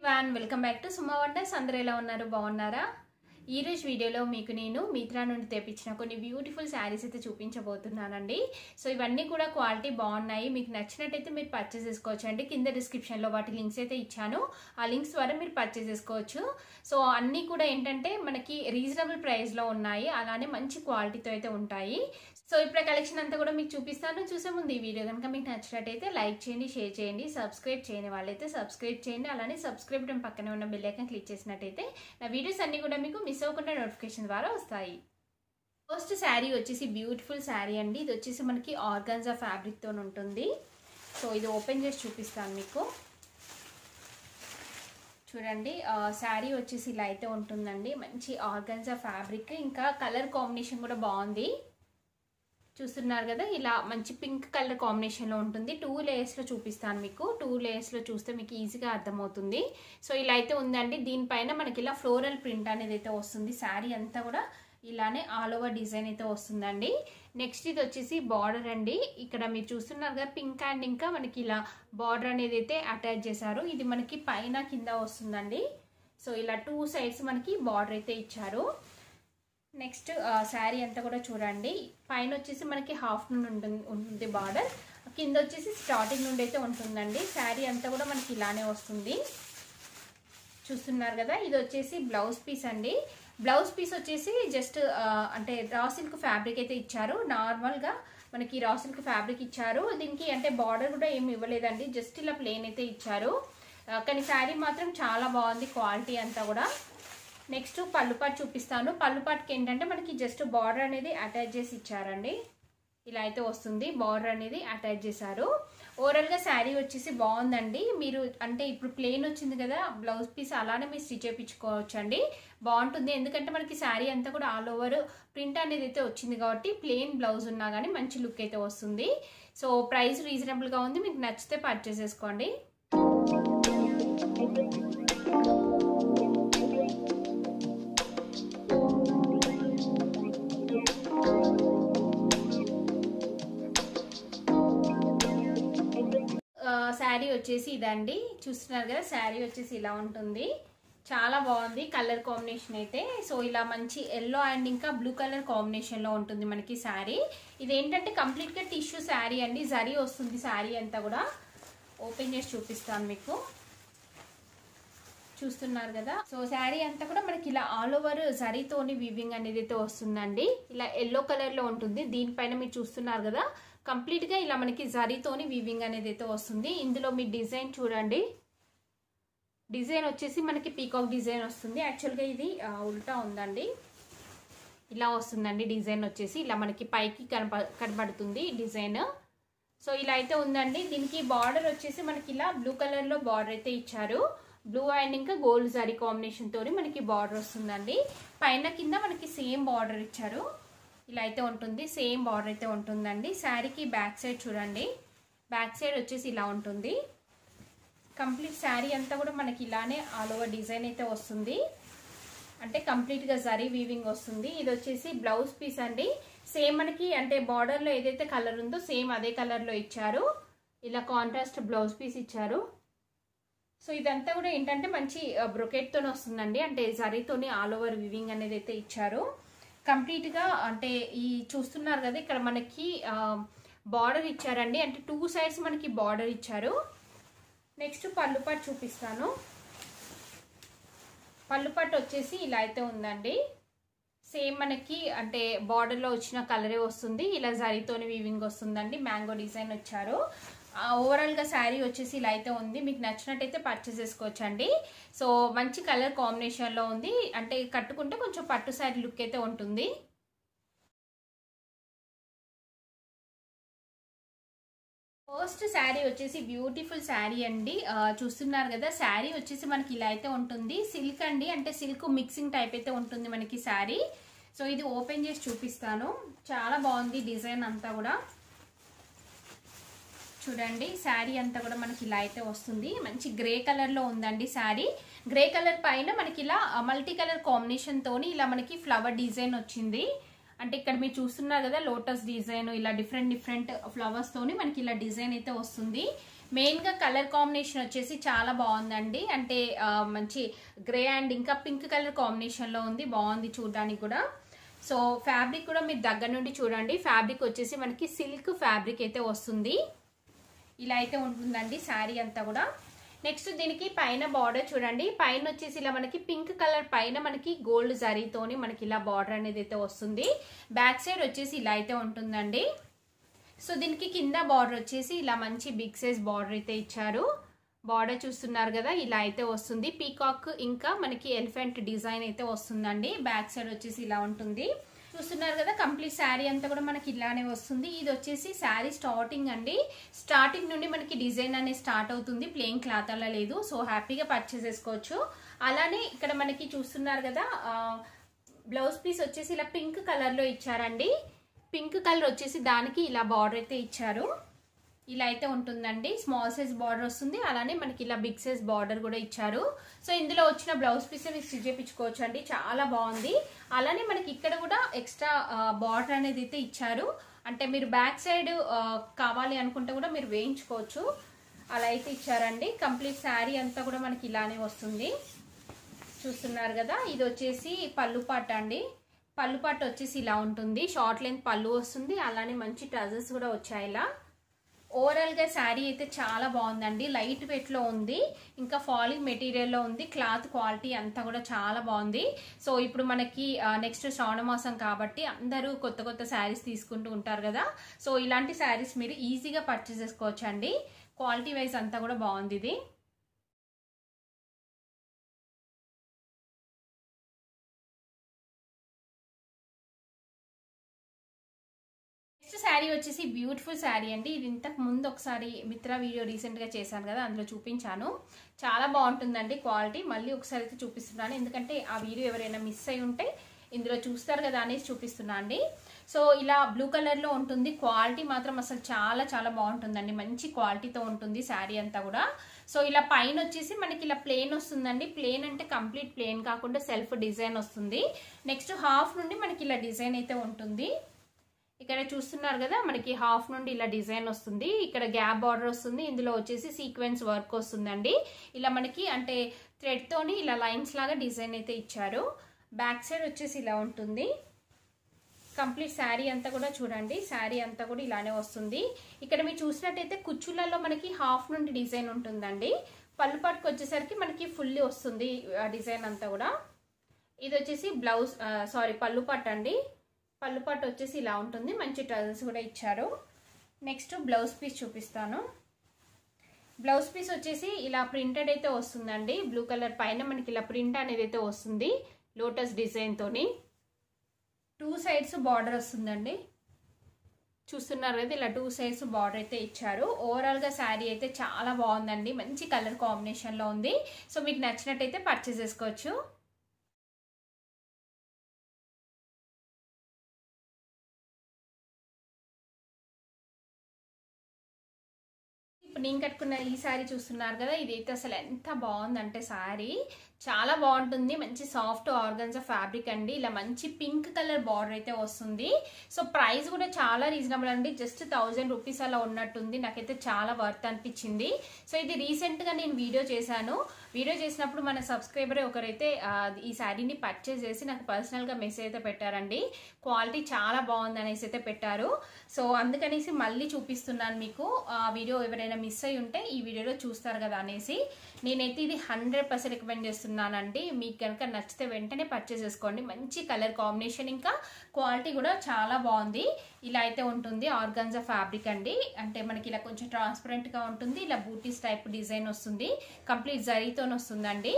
one welcome back to Suma వంటర్స్ అందరూ ఎలా ఉన్నారు బాగున్నారా ఈ రోజు వీడియోలో మీకు నేను మిత్రా నుండి తెప్పించిన కొన్ని బ్యూటిఫుల్ శారీస్ అయితే చూపించబోతున్నానండి సో ఇవన్నీ కూడా క్వాలిటీ బాగున్నాయి మీకు నచ్చినట్టయితే మీరు పర్చేస్ చేసుకోవచ్చు కింద డిస్క్రిప్షన్లో వాటి లింక్స్ అయితే ఇచ్చాను ఆ లింక్స్ ద్వారా మీరు పర్చేస్ చేసుకోవచ్చు సో అన్నీ కూడా ఏంటంటే మనకి రీజనబుల్ ప్రైస్లో ఉన్నాయి అలానే మంచి క్వాలిటీతో అయితే ఉంటాయి సో ఇప్పుడు కలెక్షన్ అంతా కూడా మీకు చూపిస్తాను చూసే ముందు ఈ వీడియో కనుక మీకు నచ్చినట్టయితే లైక్ చేయండి షేర్ చేయండి సబ్స్క్రైబ్ చేయని వాళ్ళైతే సబ్స్క్రైబ్ చేయండి అలానే సబ్స్క్రైబ్ బటన్ పక్కనే ఉన్న బెల్ ఐకాన్ క్లిక్ చేసినట్టయితే నా వీడియోస్ అన్ని కూడా మీకు మిస్ అవ్వకుండా నోటిఫికేషన్ ద్వారా వస్తాయి ఫస్ట్ శారీ వచ్చేసి బ్యూటిఫుల్ శారీ అండి ఇది వచ్చేసి మనకి ఆర్గాన్జా ఫ్యాబ్రిక్తో ఉంటుంది సో ఇది ఓపెన్ చేసి చూపిస్తాను మీకు చూడండి శారీ వచ్చేసి ఇలా అయితే ఉంటుందండి మంచి ఆర్గాన్జా ఫ్యాబ్రిక్ ఇంకా కలర్ కాంబినేషన్ కూడా బాగుంది చూస్తున్నారు కదా ఇలా మంచి పింక్ కలర్ కాంబినేషన్లో ఉంటుంది టూ లేయర్స్లో చూపిస్తాను మీకు టూ లేయర్స్లో చూస్తే మీకు ఈజీగా అర్థమవుతుంది సో ఇలా అయితే ఉందండి దీనిపైన మనకి ఇలా ఫ్లోరల్ ప్రింట్ అనేది అయితే వస్తుంది శారీ అంతా కూడా ఇలానే ఆల్ ఓవర్ డిజైన్ అయితే వస్తుందండి నెక్స్ట్ ఇది వచ్చేసి బార్డర్ అండి ఇక్కడ మీరు చూస్తున్నారు కదా పింక్ అండ్ ఇంకా మనకి ఇలా బార్డర్ అనేది అయితే అటాచ్ చేశారు ఇది మనకి పైన కింద వస్తుందండి సో ఇలా టూ సైడ్స్ మనకి బార్డర్ అయితే ఇచ్చారు నెక్స్ట్ శారీ అంతా కూడా చూడండి పైన వచ్చేసి మనకి హాఫ్ నుండి ఉంటుంది ఉంటుంది బార్డర్ కింద వచ్చేసి స్టార్టింగ్ నుండి అయితే ఉంటుందండి శారీ అంతా కూడా మనకి ఇలానే వస్తుంది చూస్తున్నారు కదా ఇది వచ్చేసి బ్లౌజ్ పీస్ అండి బ్లౌజ్ పీస్ వచ్చేసి జస్ట్ అంటే రా సిల్క్ ఫ్యాబ్రిక్ అయితే ఇచ్చారు నార్మల్గా మనకి రా సిల్క్ ఫ్యాబ్రిక్ ఇచ్చారు దీనికి అంటే బార్డర్ కూడా ఏమి ఇవ్వలేదండి జస్ట్ ఇలా ప్లేన్ అయితే ఇచ్చారు కానీ శారీ మాత్రం చాలా బాగుంది క్వాలిటీ అంతా కూడా నెక్స్ట్ పళ్ళుపాటు చూపిస్తాను పళ్ళుపాటుకి ఏంటంటే మనకి జస్ట్ బార్డర్ అనేది అటాచ్ చేసి ఇచ్చారండి ఇలా అయితే వస్తుంది బార్డర్ అనేది అటాచ్ చేశారు ఓవరాల్గా శారీ వచ్చేసి బాగుందండి మీరు అంటే ఇప్పుడు ప్లెయిన్ వచ్చింది కదా బ్లౌజ్ పీస్ అలానే మీరు స్టిచ్ చేయించుకోవచ్చు అండి బాగుంటుంది ఎందుకంటే మనకి శారీ అంతా కూడా ఆల్ ఓవర్ ప్రింట్ అనేది అయితే వచ్చింది కాబట్టి ప్లెయిన్ బ్లౌజ్ ఉన్నా కానీ మంచి లుక్ అయితే వస్తుంది సో ప్రైస్ రీజనబుల్గా ఉంది మీకు నచ్చితే పర్చేస్ చేసుకోండి శారీ వచ్చేసి ఇదండి చూస్తున్నారు కదా శారీ వచ్చేసి ఇలా ఉంటుంది చాలా బాగుంది కలర్ కాంబినేషన్ అయితే సో ఇలా మంచి ఎల్లో అండ్ ఇంకా బ్లూ కలర్ కాంబినేషన్లో ఉంటుంది మనకి శారీ ఇది ఏంటంటే కంప్లీట్గా టిష్యూ శారీ అండి జరీ వస్తుంది శారీ అంతా కూడా ఓపెన్ చేసి చూపిస్తాను మీకు చూస్తున్నారు కదా సో శారీ అంతా కూడా మనకి ఇలా ఆల్ ఓవర్ జరీతోని వీవింగ్ అనేది అయితే వస్తుందండి ఇలా ఎల్లో కలర్లో ఉంటుంది దీనిపైన మీరు చూస్తున్నారు కదా కంప్లీట్గా ఇలా మనకి జరీతోని వీవింగ్ అనేది అయితే వస్తుంది ఇందులో మీ డిజైన్ చూడండి డిజైన్ వచ్చేసి మనకి పీకాక్ డిజైన్ వస్తుంది యాక్చువల్గా ఇది ఉల్టా ఉందండి ఇలా వస్తుందండి డిజైన్ వచ్చేసి ఇలా మనకి పైకి కనప కనబడుతుంది డిజైన్ సో ఇలా అయితే ఉందండి దీనికి బార్డర్ వచ్చేసి మనకి ఇలా బ్లూ కలర్లో బార్డర్ అయితే ఇచ్చారు బ్లూ అండ్ ఇంకా గోల్డ్ జారీ కాంబినేషన్ తోని మనకి బార్డర్ వస్తుందండి పైన కింద మనకి సేమ్ బార్డర్ ఇచ్చారు ఇలా అయితే ఉంటుంది సేమ్ బార్డర్ అయితే ఉంటుందండి శారీకి బ్యాక్ సైడ్ చూడండి బ్యాక్ సైడ్ వచ్చేసి ఇలా ఉంటుంది కంప్లీట్ శారీ అంతా కూడా మనకి ఇలానే ఆల్ ఓవర్ డిజైన్ అయితే వస్తుంది అంటే కంప్లీట్గా జరీ వీవింగ్ వస్తుంది ఇది వచ్చేసి బ్లౌజ్ పీస్ అండి సేమ్ మనకి అంటే బార్డర్లో ఏదైతే కలర్ ఉందో సేమ్ అదే కలర్లో ఇచ్చారు ఇలా కాంట్రాస్ట్ బ్లౌజ్ పీస్ ఇచ్చారు సో ఇదంతా కూడా ఏంటంటే మంచి బ్రొకెట్తోనే వస్తుందండి అంటే జరీతోని ఆల్ ఓవర్ వివింగ్ అనేది అయితే ఇచ్చారు కంప్లీట్గా అంటే ఈ చూస్తున్నారు కదా ఇక్కడ మనకి బార్డర్ ఇచ్చారండి అంటే టూ సైడ్స్ మనకి బార్డర్ ఇచ్చారు నెక్స్ట్ పళ్ళుపాటు చూపిస్తాను పళ్ళుపాటు వచ్చేసి ఇలా అయితే ఉందండి సేమ్ మనకి అంటే బార్డర్లో వచ్చిన కలరే వస్తుంది ఇలా జరీతోని వీవింగ్ వస్తుందండి మ్యాంగో డిజైన్ వచ్చారు ఓవరాల్గా శారీ వచ్చేసి ఇలా అయితే ఉంది మీకు నచ్చినట్టయితే పర్చేస్ చేసుకోవచ్చు అండి సో మంచి కలర్ కాంబినేషన్లో ఉంది అంటే కట్టుకుంటే కొంచెం పట్టు శారీ లుక్ అయితే ఉంటుంది ఫస్ట్ శారీ వచ్చేసి బ్యూటిఫుల్ శారీ అండి చూస్తున్నారు కదా శారీ వచ్చేసి మనకి ఇలా అయితే ఉంటుంది సిల్క్ అండి అంటే సిల్క్ మిక్సింగ్ టైప్ అయితే ఉంటుంది మనకి శారీ సో ఇది ఓపెన్ చేసి చూపిస్తాను చాలా బాగుంది డిజైన్ అంతా కూడా చూడండి శారీ అంతా కూడా మనకి ఇలా అయితే వస్తుంది మంచి గ్రే కలర్లో ఉందండి శారీ గ్రే కలర్ పైన మనకి ఇలా మల్టీ కలర్ కాంబినేషన్ తోని ఇలా మనకి ఫ్లవర్ డిజైన్ వచ్చింది అంటే ఇక్కడ మీరు చూస్తున్నారు కదా లోటస్ డిజైన్ ఇలా డిఫరెంట్ డిఫరెంట్ ఫ్లవర్స్ తోని మనకి ఇలా డిజైన్ అయితే వస్తుంది మెయిన్గా కలర్ కాంబినేషన్ వచ్చేసి చాలా బాగుందండి అంటే ఆ, మంచి గ్రే అండ్ ఇంకా పింక్ కలర్ కాంబినేషన్లో ఉంది బాగుంది చూడడానికి కూడా సో ఫ్యాబ్రిక్ కూడా మీరు దగ్గర నుండి చూడండి ఫ్యాబ్రిక్ వచ్చేసి మనకి సిల్క్ ఫ్యాబ్రిక్ అయితే వస్తుంది ఇలా అయితే ఉంటుందండి శారీ అంతా కూడా నెక్స్ట్ దీనికి పైన బార్డర్ చూడండి పైన వచ్చేసి ఇలా మనకి పింక్ కలర్ పైన మనకి గోల్డ్ జరీతోని మనకి ఇలా బార్డర్ అనేది అయితే వస్తుంది బ్యాక్ సైడ్ వచ్చేసి ఇలా అయితే ఉంటుందండి సో దీనికి కింద బార్డర్ వచ్చేసి ఇలా మంచి బిగ్ సైజ్ బార్డర్ అయితే ఇచ్చారు బార్డర్ చూస్తున్నారు కదా ఇలా అయితే వస్తుంది పీకాక్ ఇంకా మనకి ఎలిఫెంట్ డిజైన్ అయితే వస్తుందండి బ్యాక్ సైడ్ వచ్చేసి ఇలా ఉంటుంది చూస్తున్నారు కదా కంప్లీట్ శారీ అంతా కూడా మనకి ఇలానే వస్తుంది ఇది వచ్చేసి శారీ స్టార్టింగ్ అండి స్టార్టింగ్ నుండి మనకి డిజైన్ అనేది స్టార్ట్ అవుతుంది ప్లెయిన్ క్లాత్ అలా లేదు సో హ్యాపీగా పర్చేస్ చేసుకోవచ్చు అలానే ఇక్కడ మనకి చూస్తున్నారు కదా బ్లౌజ్ పీస్ వచ్చేసి ఇలా పింక్ కలర్లో ఇచ్చారండి పింక్ కలర్ వచ్చేసి దానికి ఇలా బార్డర్ అయితే ఇచ్చారు ఇలా అయితే ఉంటుందండి స్మాల్ సైజ్ బార్డర్ వస్తుంది అలానే మనకి ఇలా బిగ్ సైజ్ బార్డర్ కూడా ఇచ్చారు సో ఇందులో వచ్చిన బ్లౌజ్ పీస్ మీరు స్టిచ్ చేయించుకోవచ్చు అండి చాలా బాగుంది అలానే మనకి ఇక్కడ కూడా ఎక్స్ట్రా బార్డర్ అనేది అయితే ఇచ్చారు అంటే మీరు బ్యాక్ సైడ్ కావాలి అనుకుంటే కూడా మీరు వేయించుకోవచ్చు అలా అయితే ఇచ్చారండి కంప్లీట్ శారీ అంతా కూడా మనకి ఇలానే వస్తుంది చూస్తున్నారు కదా ఇది వచ్చేసి పళ్ళు పాట అండి పళ్ళు పాట వచ్చేసి ఇలా ఉంటుంది షార్ట్ లెంత్ పళ్ళు వస్తుంది అలానే మంచి ట్రజెస్ కూడా వచ్చాయి ఇలా ఓవరాల్గా శారీ అయితే చాలా బాగుందండి లైట్ వెయిట్లో ఉంది ఇంకా ఫాలింగ్ మెటీరియల్లో ఉంది క్లాత్ క్వాలిటీ అంతా కూడా చాలా బాగుంది సో ఇప్పుడు మనకి నెక్స్ట్ శ్రావణ మాసం కాబట్టి అందరూ కొత్త కొత్త శారీస్ తీసుకుంటూ ఉంటారు కదా సో ఇలాంటి శారీస్ మీరు ఈజీగా పర్చేస్ చేసుకోవచ్చు అండి క్వాలిటీ వైజ్ అంతా కూడా బాగుంది ఇది నెక్స్ట్ శారీ వచ్చేసి బ్యూటిఫుల్ శారీ అండి ఇది ఇంతకు ముందు ఒకసారి మిత్ర వీడియో రీసెంట్గా చేశాను కదా అందులో చూపించాను చాలా బాగుంటుందండి క్వాలిటీ మళ్ళీ ఒకసారి అయితే చూపిస్తున్నాను ఎందుకంటే ఆ వీడియో ఎవరైనా మిస్ అయి ఉంటే ఇందులో చూస్తారు కదా అనేసి చూపిస్తున్నా అండి సో ఇలా బ్లూ కలర్లో ఉంటుంది క్వాలిటీ మాత్రం అసలు చాలా చాలా బాగుంటుందండి మంచి క్వాలిటీతో ఉంటుంది శారీ అంతా కూడా సో ఇలా పైన వచ్చేసి మనకి ఇలా ప్లేన్ వస్తుందండి ప్లేన్ అంటే కంప్లీట్ ప్లేన్ కాకుండా సెల్ఫ్ డిజైన్ వస్తుంది నెక్స్ట్ హాఫ్ నుండి మనకి ఇలా డిజైన్ అయితే ఉంటుంది ఇక్కడ చూస్తున్నారు కదా మనకి హాఫ్ నుండి ఇలా డిజైన్ వస్తుంది ఇక్కడ గ్యాప్ బార్డర్ వస్తుంది ఇందులో వచ్చేసి సీక్వెన్స్ వర్క్ వస్తుందండి ఇలా మనకి అంటే థ్రెడ్ తోని ఇలా లైన్స్ లాగా డిజైన్ అయితే ఇచ్చారు బ్యాక్ సైడ్ వచ్చేసి ఇలా ఉంటుంది కంప్లీట్ శారీ అంతా కూడా చూడండి శారీ అంతా కూడా ఇలానే వస్తుంది ఇక్కడ మీరు చూసినట్టయితే కుచ్చులలో మనకి హాఫ్ నుండి డిజైన్ ఉంటుందండి పళ్ళు పట్టుకు వచ్చేసరికి మనకి ఫుల్లీ వస్తుంది ఆ డిజైన్ అంతా కూడా ఇది వచ్చేసి బ్లౌజ్ సారీ పళ్ళు పట్టు అండి పళ్ళు పట్టు వచ్చేసి ఇలా ఉంటుంది మంచి ట్రజల్స్ కూడా ఇచ్చారు నెక్స్ట్ బ్లౌజ్ పీస్ చూపిస్తాను బ్లౌజ్ పీస్ వచ్చేసి ఇలా ప్రింటెడ్ అయితే వస్తుందండి బ్లూ కలర్ పైన మనకి ఇలా ప్రింట్ అనేది అయితే వస్తుంది లోటస్ డిజైన్తోని టూ సైడ్స్ బార్డర్ వస్తుందండి చూస్తున్నారు కదా ఇలా టూ సైడ్స్ బార్డర్ అయితే ఇచ్చారు ఓవరాల్గా శారీ అయితే చాలా బాగుందండి మంచి కలర్ కాంబినేషన్లో ఉంది సో మీకు నచ్చినట్టయితే పర్చేస్ చేసుకోవచ్చు ఇప్పుడు నేను కట్టుకున్న ఈ శారీ చూస్తున్నారు కదా ఇదైతే అసలు ఎంత బాగుందంటే శారీ చాలా బాగుంటుంది మంచి సాఫ్ట్ ఆర్గన్స్ ఫ్యాబ్రిక్ అండి ఇలా మంచి పింక్ కలర్ బార్డర్ అయితే వస్తుంది సో ప్రైస్ కూడా చాలా రీజనబుల్ అండి జస్ట్ థౌజండ్ రూపీస్ అలా ఉన్నట్టుంది నాకైతే చాలా వర్త్ అనిపించింది సో ఇది రీసెంట్గా నేను వీడియో చేశాను వీడియో చేసినప్పుడు మన సబ్స్క్రైబర్ ఒకరైతే ఈ శారీని పర్చేస్ చేసి నాకు పర్సనల్గా మెసేజ్ అయితే పెట్టారండి క్వాలిటీ చాలా బాగుంది అనేసి అయితే పెట్టారు సో అందుకనేసి మళ్ళీ చూపిస్తున్నాను మీకు ఆ వీడియో ఎవరైనా మిస్ అయి ఉంటే ఈ వీడియోలో చూస్తారు కదా అనేసి నేనైతే ఇది హండ్రెడ్ పర్సెంట్ రికమెండ్ చేస్తున్నానండి మీకు కనుక నచ్చితే వెంటనే పర్చేస్ చేసుకోండి మంచి కలర్ కాంబినేషన్ ఇంకా క్వాలిటీ కూడా చాలా బాగుంది ఇలా అయితే ఉంటుంది ఆర్గన్జా ఫ్యాబ్రిక్ అండి అంటే మనకి ఇలా కొంచెం ట్రాన్స్పరెంట్గా ఉంటుంది ఇలా బూటీస్ టైప్ డిజైన్ వస్తుంది కంప్లీట్ జరీతో వస్తుందండి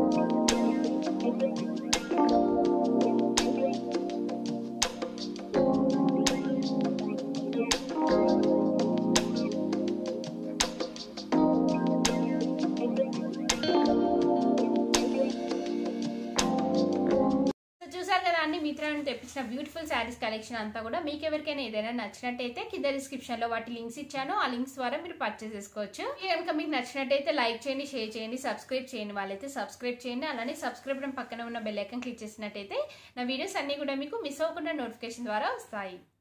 చూసారు కదా అండి మిత్ర నుండి తెప్పించిన బ్యూటిఫుల్ శారీస్ కలెక్షన్ అంతా కూడా మీకు ఎవరికైనా ఏదైనా నచ్చినట్టయితే కింద డిస్క్రిప్షన్ లో వాటి లింక్స్ ఇచ్చాను ఆ లింక్స్ ద్వారా మీరు పర్చేస్ చేసుకోవచ్చు కనుక మీకు నచ్చినట్టయితే లైక్ చేయండి షేర్ చేయండి సబ్స్క్రైబ్ చేయండి వాళ్ళైతే సబ్స్క్రైబ్ చేయండి అలానే సబ్స్క్రైబ్ పక్కన ఉన్న బెల్ ఐకన్ క్లిక్ చేసినట్టయితే నా వీడియోస్ అన్ని కూడా మీకు మిస్ అవ్వకుండా నోటిఫికేషన్ ద్వారా వస్తాయి